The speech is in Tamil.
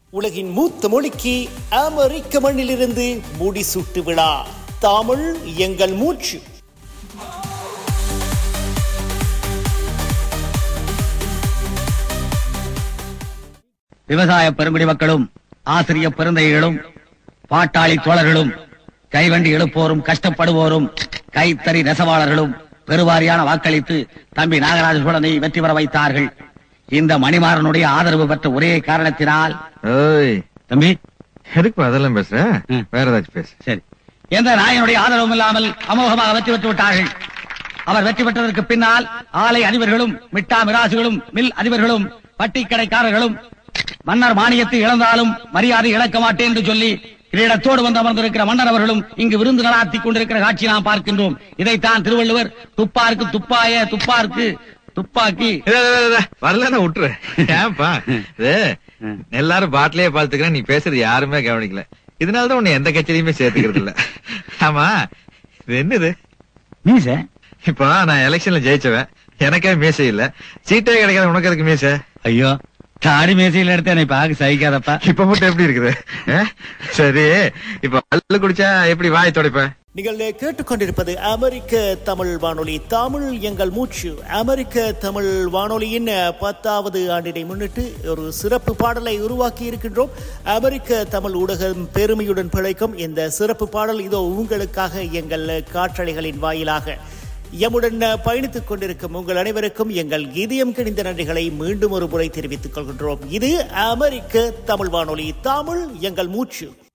உலகின் மூத்த மொழிக்கு அமெரிக்க மண்ணிலிருந்து முடிசூட்டு விழா தமிழ் எங்கள் மூச்சு விவசாய பெருங்குடி மக்களும் ஆசிரிய பெருந்தைகளும் பாட்டாளி தோழர்களும் கைவண்டி எழுப்போரும் கஷ்டப்படுவோரும் கைத்தறி நெசவாளர்களும் பெருவாரியான வாக்களித்து தம்பி நாகராஜ சோழனை வெற்றி பெற வைத்தார்கள் இந்த மணிமாறனுடைய ஆதரவு பெற்ற ஒரே காரணத்தினால் ஓய் தம்பி எதுக்கு அதெல்லாம் பேசுற ம். வேற ஏதாச்சும் பேசு சரி எந்த நாயனுடைய ஆதரவும் இல்லாமல் அமோகமாக வெற்றி பெற்று விட்டார்கள் அவர் வெற்றி பெற்றதற்கு பின்னால் ஆலை அதிபர்களும் மிட்டா மிராசுகளும் மில் அதிபர்களும் பட்டி கடைக்காரர்களும் மன்னர் மானியத்தை இழந்தாலும் மரியாதை இழக்க மாட்டேன் என்று சொல்லி கிரீடத்தோடு வந்து அமர்ந்திருக்கிற மன்னர் அவர்களும் இங்கு விருந்து நடாத்திக் கொண்டிருக்கிற காட்சி நாம் பார்க்கின்றோம் இதைத்தான் திருவள்ளுவர் துப்பாருக்கு துப்பாய துப்பாருக்கு துப்பாக்கி இதோ, இதோ, இதோ, வரலன்னா விட்டுரு ஏன்பா இது எல்லாரும் பாட்டிலேயே பாத்துக்கிறேன் நீ பேசுறது யாருமே கவனிக்கல இதனாலதான் உன்னை எந்த கட்சியிலுமே சேர்த்துக்கிறது இல்ல ஆமா இது என்னது மீச இப்போ நான் எலெக்ஷன்ல ஜெயிச்சவன் எனக்கே மீசை இல்ல சீட்டே கிடைக்காத உனக்கு எதுக்கு மீசை ஐயோ தாடி மேசையில எடுத்து என்னை பார்க்க சகிக்காதப்பா இப்ப மட்டும் எப்படி இருக்குது ஆ? சரி இப்ப பல்லு குடிச்சா எப்படி வாய் துடைப்ப நீங்கள் கேட்டுக்கொண்டிருப்பது அமெரிக்க தமிழ் வானொலி தமிழ் எங்கள் மூச்சு அமெரிக்க தமிழ் வானொலியின் பத்தாவது ஆண்டினை முன்னிட்டு ஒரு சிறப்பு பாடலை உருவாக்கி இருக்கின்றோம் அமெரிக்க தமிழ் ஊடகம் பெருமையுடன் பிழைக்கும் இந்த சிறப்பு பாடல் இதோ உங்களுக்காக எங்கள் காற்றலைகளின் வாயிலாக எம்முடன் பயணித்துக் கொண்டிருக்கும் உங்கள் அனைவருக்கும் எங்கள் இதயம் கிணிந்த நன்றிகளை மீண்டும் ஒரு முறை தெரிவித்துக் கொள்கின்றோம் இது அமெரிக்க தமிழ் வானொலி தமிழ் எங்கள் மூச்சு